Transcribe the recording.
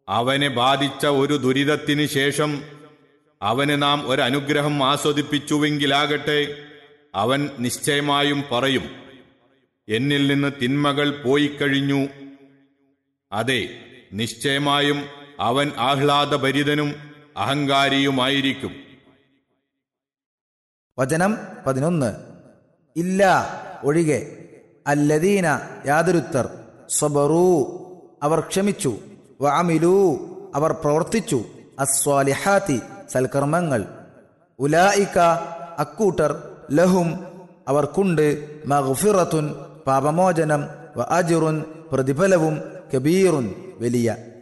അവനെ ബാധിച്ച ഒരു ദുരിതത്തിന് ശേഷം അവന് നാം ഒരനുഗ്രഹം ആസ്വദിപ്പിച്ചുവെങ്കിലാകട്ടെ അവൻ നിശ്ചയമായും പറയും എന്നിൽ നിന്ന് തിന്മകൾ പോയിക്കഴിഞ്ഞു അതെ നിശ്ചയമായും അവൻ ആഹ്ലാദഭരിതനും അഹങ്കാരിയുമായിരിക്കും വചനം പതിനൊന്ന് ഇല്ല ഒഴികെ അല്ലദീന യാതൊരുത്തർ സ്വബറൂ അവർ ക്ഷമിച്ചു വഅമിലൂ അവർ പ്രവർത്തിച്ചു അസ്വാലിഹാത്തി സൽക്കർമ്മങ്ങൾ ഉലായിക്ക അക്കൂട്ടർ ലഹും അവർക്കുണ്ട് മഗ്ഫിറത്തുൻ പാപമോചനം വ അജുറുൻ പ്രതിഫലവും കബീറുൻ വലിയ